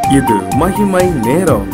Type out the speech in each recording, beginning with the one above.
இது மகிமை நேரம்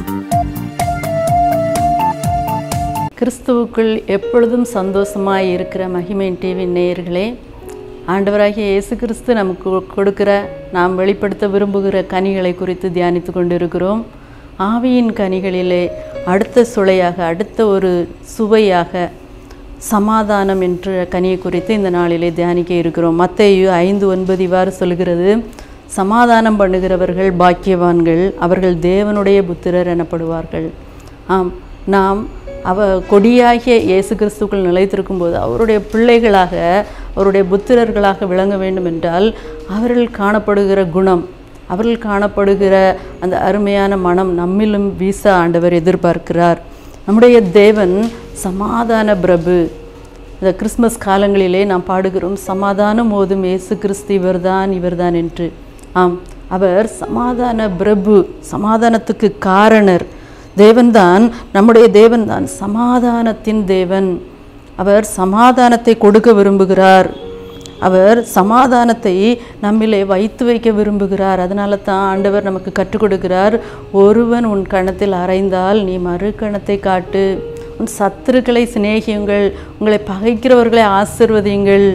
கிறிஸ்துவுக்குள் எப்பொழுதும் சந்தோஷமாய் இருக்கிற மகிமை டிவி நேயர்களே ஆண்டவராகிய இயேசு கிறிஸ்து நமக்கு கொடுக்கிற நாம் வெளிப்படுத்த விரும்புகிற கனிகளை குறித்து தியானித்து கொண்டிருக்கிறோம் ஆவியின் கனிகளிலே அடுத்த சுளையாக அடுத்த ஒரு சுவையாக சமாதானம் என்ற கனியை குறித்து இந்த நாளிலே தியானிக்க இருக்கிறோம் மத்தேயு ஐந்து ஒன்பது இவ்வாறு சொல்கிறது சமாதானம் பண்ணுகிறவர்கள் பாக்கியவான்கள் அவர்கள் தேவனுடைய புத்திரர் எனப்படுவார்கள் ஆம் நாம் அவ கொடியாகிய இயேசு கிறிஸ்துக்குள் நிலைத்திருக்கும் போது அவருடைய பிள்ளைகளாக அவருடைய புத்திரர்களாக விளங்க வேண்டும் என்றால் அவர்கள் காணப்படுகிற குணம் அவர்கள் காணப்படுகிற அந்த அருமையான மனம் நம்மிலும் வீச ஆண்டவர் எதிர்பார்க்கிறார் நம்முடைய தேவன் சமாதான பிரபு இந்த கிறிஸ்மஸ் காலங்களிலே நாம் பாடுகிறோம் சமாதானம் ஓதும் இயேசு கிறிஸ்து இவர்தான் இவர்தான் என்று ஆம் அவர் சமாதான பிரபு சமாதானத்துக்கு காரணர் தேவன்தான் நம்முடைய தேவன்தான் சமாதானத்தின் தேவன் அவர் சமாதானத்தை கொடுக்க விரும்புகிறார் அவர் சமாதானத்தை நம்மிலே வைத்து வைக்க விரும்புகிறார் அதனால தான் ஆண்டவர் நமக்கு கற்றுக் கொடுக்கிறார் ஒருவன் உன் கணத்தில் அறைந்தால் நீ மறு கணத்தை காட்டு உன் சத்துருக்களை சிநேகியுங்கள் உங்களை பகைக்கிறவர்களை ஆசிர்வதியுங்கள்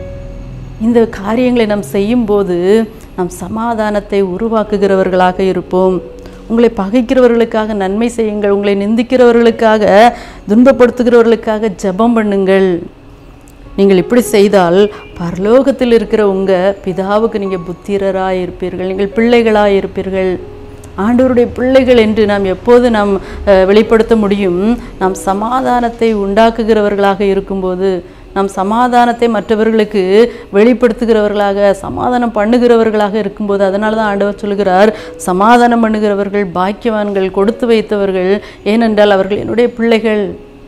இந்த காரியங்களை நாம் செய்யும்போது நாம் சமாதானத்தை உருவாக்குகிறவர்களாக இருப்போம் உங்களை பகைக்கிறவர்களுக்காக நன்மை செய்யுங்கள் உங்களை நிந்திக்கிறவர்களுக்காக துன்பப்படுத்துகிறவர்களுக்காக ஜெபம் பண்ணுங்கள் நீங்கள் இப்படி செய்தால் பரலோகத்தில் இருக்கிற உங்கள் பிதாவுக்கு நீங்கள் புத்திரராக இருப்பீர்கள் நீங்கள் பிள்ளைகளாக இருப்பீர்கள் ஆண்டவருடைய பிள்ளைகள் என்று நாம் எப்போது நாம் அஹ், வெளிப்படுத்த முடியும் நாம் சமாதானத்தை உண்டாக்குகிறவர்களாக இருக்கும்போது நாம் சமாதானத்தை மற்றவர்களுக்கு வெளிப்படுத்துகிறவர்களாக சமாதானம் பண்ணுகிறவர்களாக இருக்கும்போது அதனால தான் ஆண்டவர் சொல்கிறார் சமாதானம் பண்ணுகிறவர்கள் பாக்கியவான்கள் கொடுத்து வைத்தவர்கள் ஏனென்றால் அவர்கள் என்னுடைய பிள்ளைகள்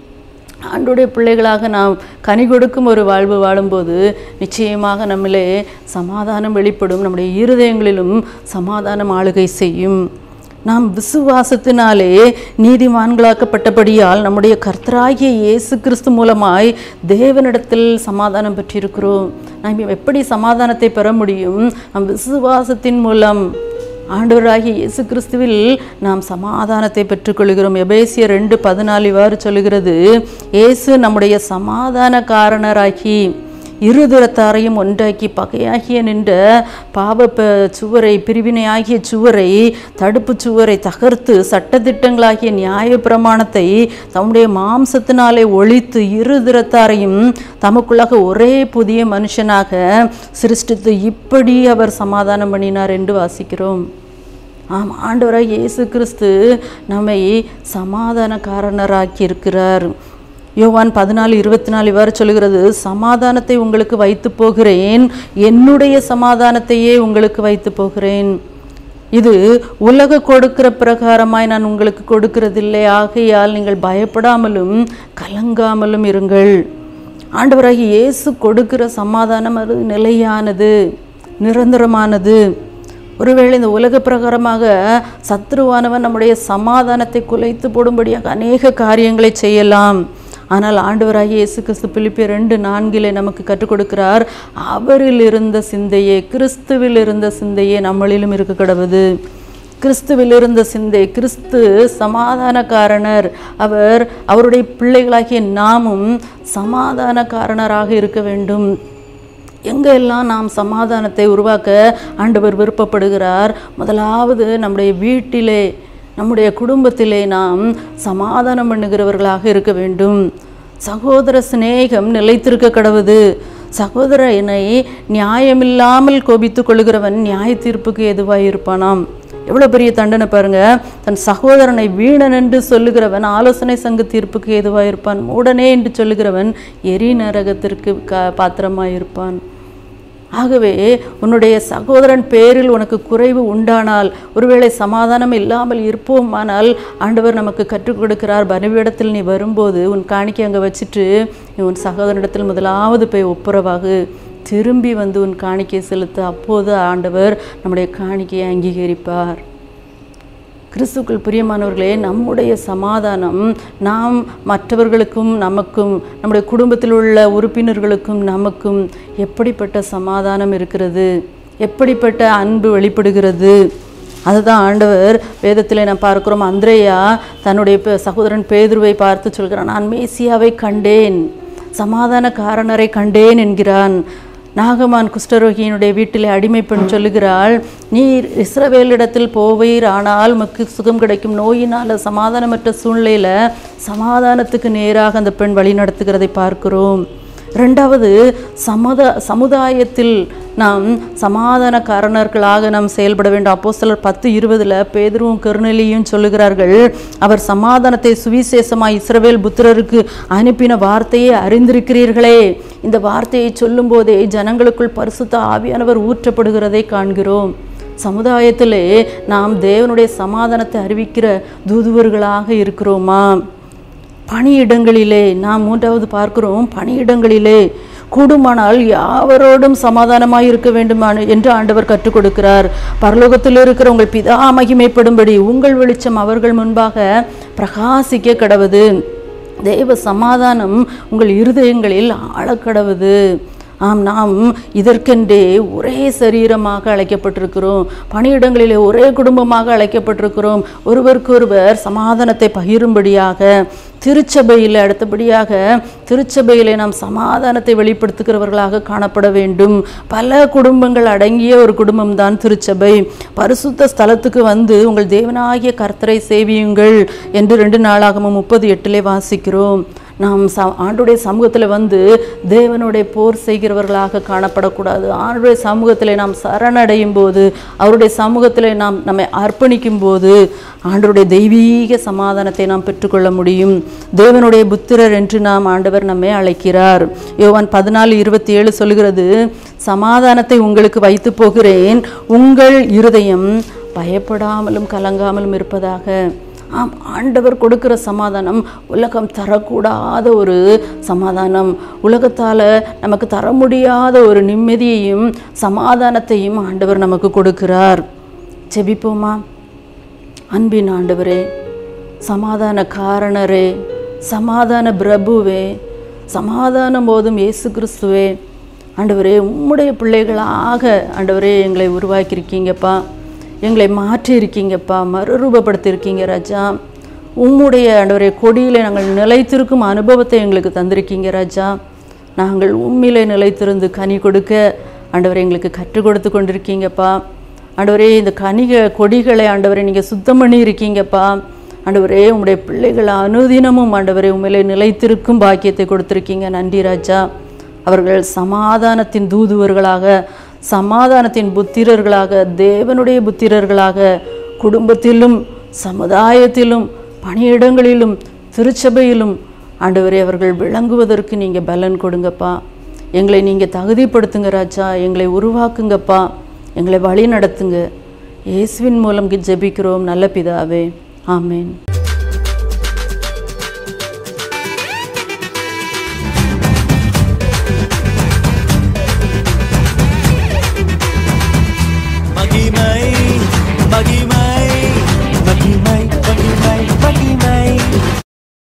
ஆண்டுடைய பிள்ளைகளாக நாம் கனி கொடுக்கும் ஒரு வாழ்வு வாழும்போது நிச்சயமாக நம்மிலே சமாதானம் வெளிப்படும் நம்முடைய இருதயங்களிலும் சமாதானம் ஆளுகை செய்யும் நாம் விசுவாசத்தினாலே நீதிமான்களாக்கப்பட்டபடியால் நம்முடைய கர்த்தராகிய இயேசு கிறிஸ்து மூலமாய் தேவனிடத்தில் சமாதானம் பெற்றிருக்கிறோம் நாம் எப்படி சமாதானத்தை பெற முடியும் நம் விசுவாசத்தின் மூலம் ஆண்டவராகிய இயேசு கிறிஸ்துவில் நாம் சமாதானத்தை பெற்றுக்கொள்கிறோம் எபேசிய ரெண்டு பதினாலு இவ்வாறு சொல்லுகிறது இயேசு நம்முடைய சமாதான காரணராகி இருதுரத்தாரையும் ஒன்றாக்கி பகையாகிய நின்ற பாவ ப- சுவரை பிரிவினையாகிய சுவரை தடுப்பு சுவரை தகர்த்து சட்டதிட்டங்களாகிய நியாய பிரமாணத்தை தம்முடைய மாம்சத்தினாலே ஒழித்து இருதிரத்தாரையும் தமக்குள்ளாக ஒரே புதிய மனுஷனாக சிருஷ்டித்து இப்படி அவர் சமாதானம் பண்ணினார் என்று வாசிக்கிறோம் ஆம் ஆண்டவராக இயேசு கிறிஸ்து நம்மை சமாதானக்காரனராக்கி இருக்கிறார் யோவான் பதினாலு இருபத்தி நாலு இவ்வாறு சொல்கிறது சமாதானத்தை உங்களுக்கு வைத்து போகிறேன் என்னுடைய சமாதானத்தையே உங்களுக்கு வைத்து போகிறேன் இது உலக கொடுக்கிற பிரகாரமாய் நான் உங்களுக்கு கொடுக்கிறதில்லை ஆகையால் நீங்கள் பயப்படாமலும் கலங்காமலும் இருங்கள் ஆண்டவராகிய இயேசு கொடுக்கிற சமாதானம் அது நிலையானது நிரந்தரமானது ஒருவேளை இந்த உலக பிரகாரமாக சத்ருவானவன் நம்முடைய சமாதானத்தை குலைத்து போடும்படியாக அநேக காரியங்களை செய்யலாம் ஆனால் ஆண்டவராகிய இயேசு கிறிஸ்து பிலிப்பியர் ரெண்டு நான்கிலே நமக்கு கற்றுக் கொடுக்கிறார் அவரில் இருந்த சிந்தையே கிறிஸ்துவில் இருந்த சிந்தையே நம்மளிலும் இருக்க கடவுது கிறிஸ்துவில் இருந்த சிந்தை கிறிஸ்து சமாதானக்காரனர் அவர் அவருடைய பிள்ளைகளாகிய நாமும் சமாதானக்காரனராக இருக்க வேண்டும் எங்கெல்லாம் நாம் சமாதானத்தை உருவாக்க ஆண்டவர் விருப்பப்படுகிறார் முதலாவது நம்முடைய வீட்டிலே நம்முடைய குடும்பத்திலே நாம் சமாதானம் பண்ணுகிறவர்களாக இருக்க வேண்டும் சகோதர சிநேகம் நிலைத்திருக்க கடவுது சகோதரனை நியாயமில்லாமல் கோபித்துக் கொள்கிறவன் நியாய தீர்ப்புக்கு எதுவாய் இருப்பானாம் எவ்வளோ பெரிய தண்டனை பாருங்க தன் சகோதரனை வீணன் என்று சொல்லுகிறவன் ஆலோசனை சங்க தீர்ப்புக்கு எதுவாக இருப்பான் மூடனே என்று சொல்லுகிறவன் எரி நரகத்திற்கு க பாத்திரமாய் இருப்பான் ஆகவே உன்னுடைய சகோதரன் பேரில் உனக்கு குறைவு உண்டானால் ஒருவேளை சமாதானம் இல்லாமல் இருப்போமானால் ஆண்டவர் நமக்கு கற்றுக் கொடுக்கிறார் பலிபீடத்தில் நீ வரும்போது உன் காணிக்கை அங்கே வச்சுட்டு நீ உன் சகோதரனிடத்தில் முதலாவது போய் ஒப்புரவாகு திரும்பி வந்து உன் காணிக்கை செலுத்த அப்போது ஆண்டவர் நம்முடைய காணிக்கையை அங்கீகரிப்பார் கிறிஸ்துக்கள் பிரியமானவர்களே நம்முடைய சமாதானம் நாம் மற்றவர்களுக்கும் நமக்கும் நம்முடைய குடும்பத்தில் உள்ள உறுப்பினர்களுக்கும் நமக்கும் எப்படிப்பட்ட சமாதானம் இருக்கிறது எப்படிப்பட்ட அன்பு வெளிப்படுகிறது அதுதான் ஆண்டவர் வேதத்தில் நான் பார்க்கிறோம் அந்திரேயா தன்னுடைய பே- சகோதரன் பேதுருவை பார்த்து சொல்கிறான் நான் மேசியாவை கண்டேன் சமாதான காரணரை கண்டேன் என்கிறான் நாகமான் குஷ்டரோகியினுடைய வீட்டிலே அடிமை பெண் சொல்லுகிறாள் நீர் இஸ்ரவேலிடத்தில் போவீர் ஆனால் உமக்கு சுகம் கிடைக்கும் நோயினால சமாதானமற்ற சூழ்நிலையில சமாதானத்துக்கு நேராக அந்த பெண் வழி நடத்துகிறதை பார்க்கிறோம் ரெண்டாவது சமத சமுதாயத்தில் நாம் சமாதானக்காரனர்களாக நாம் செயல்பட வேண்டும் அப்போஸ்தலர் பத்து இருபதுல பேதுருவும் கருணெலியும் சொல்லுகிறார்கள் அவர் சமாதானத்தை சுவிசேஷமாய் இஸ்ரவேல் புத்திரருக்கு அனுப்பின வார்த்தையை அறிந்திருக்கிறீர்களே இந்த வார்த்தையை சொல்லும்போதே ஜனங்களுக்குள் பரிசுத்த ஆவியானவர் ஊற்றப்படுகிறதை காண்கிறோம் சமுதாயத்திலே நாம் தேவனுடைய சமாதானத்தை அறிவிக்கிற தூதுவர்களாக இருக்கிறோமா பணியிடங்களிலே நாம் மூன்றாவது பார்க்கிறோம் பணியிடங்களிலே கூடுமானால் யாவரோடும் சமாதானமாய் இருக்க வேண்டுமான என்று ஆண்டவர் கற்றுக் கொடுக்கிறார் பரலோகத்தில் இருக்கிற உங்கள் பிதா மகிமைப்படும்படி உங்கள் வெளிச்சம் அவர்கள் முன்பாக பிரகாசிக்க கடவுது தேவ சமாதானம் உங்கள் இருதயங்களில் ஆழக்கடவுது ஆம் நாம் இதற்கென்றே ஒரே சரீரமாக அழைக்கப்பட்டிருக்கிறோம் பணியிடங்களிலே ஒரே குடும்பமாக அழைக்கப்பட்டிருக்கிறோம் ஒருவருக்கொருவர் சமாதானத்தை பகிரும்படியாக திருச்சபையில் அடுத்தபடியாக திருச்சபையிலே நாம் சமாதானத்தை வெளிப்படுத்துகிறவர்களாக காணப்பட வேண்டும் பல குடும்பங்கள் அடங்கிய ஒரு குடும்பம்தான் திருச்சபை பரிசுத்த ஸ்தலத்துக்கு வந்து உங்கள் தேவனாகிய கர்த்தரை சேவியுங்கள் என்று ரெண்டு நாளாகவும் முப்பது எட்டிலே வாசிக்கிறோம் நாம் ச ஆண்டுடைய சமூகத்தில் வந்து தேவனுடைய போர் செய்கிறவர்களாக காணப்படக்கூடாது ஆண்டுடைய சமூகத்தில் நாம் சரணடையும் போது அவருடைய சமூகத்தில் நாம் நம்மை அர்ப்பணிக்கும் போது ஆண்டவருடைய தெய்வீக சமாதானத்தை நாம் பெற்றுக்கொள்ள முடியும் தேவனுடைய புத்திரர் என்று நாம் ஆண்டவர் நம்மை அழைக்கிறார் யோவான் பதினாலு இருபத்தி ஏழு சொல்கிறது சமாதானத்தை உங்களுக்கு வைத்து போகிறேன் உங்கள் இருதயம் பயப்படாமலும் கலங்காமலும் இருப்பதாக ஆம் ஆண்டவர் கொடுக்கிற சமாதானம் உலகம் தரக்கூடாத ஒரு சமாதானம் உலகத்தால் நமக்கு தர முடியாத ஒரு நிம்மதியையும் சமாதானத்தையும் ஆண்டவர் நமக்கு கொடுக்கிறார் ஜெபிப்போமா அன்பின் ஆண்டவரே சமாதான காரணரே சமாதான பிரபுவே சமாதானம் போதும் இயேசு கிறிஸ்துவே ஆண்டவரே உம்முடைய பிள்ளைகளாக ஆண்டவரே எங்களை உருவாக்கியிருக்கீங்கப்பா எங்களை மாற்றி இருக்கீங்கப்பா மறுரூபப்படுத்தியிருக்கீங்க ராஜா உம்முடைய ஆண்டவரே கொடியிலே நாங்கள் நிலைத்திருக்கும் அனுபவத்தை எங்களுக்கு தந்திருக்கீங்க ராஜா நாங்கள் உண்மையிலே நிலைத்திருந்து கனி கொடுக்க ஆண்டவரே எங்களுக்கு கற்றுக் கொடுத்து கொண்டிருக்கீங்கப்பா ஆண்டவரே இந்த கனிக கொடிகளை ஆண்டவரே நீங்கள் சுத்தம் பண்ணி இருக்கீங்கப்பா ஆண்டவரே உம்முடைய பிள்ளைகள் அனுதினமும் ஆண்டவரே உண்மையிலே நிலைத்திருக்கும் பாக்கியத்தை கொடுத்துருக்கீங்க நன்றி ராஜா அவர்கள் சமாதானத்தின் தூதுவர்களாக சமாதானத்தின் புத்திரர்களாக தேவனுடைய புத்திரர்களாக குடும்பத்திலும் சமுதாயத்திலும் பணியிடங்களிலும் திருச்சபையிலும் ஆண்டவரே அவர்கள் விளங்குவதற்கு நீங்கள் பலன் கொடுங்கப்பா எங்களை நீங்கள் தகுதிப்படுத்துங்க ராஜா எங்களை உருவாக்குங்கப்பா எங்களை வழி நடத்துங்க இயேசுவின் மூலம் ஜெபிக்கிறோம் நல்ல பிதாவே ஆமென்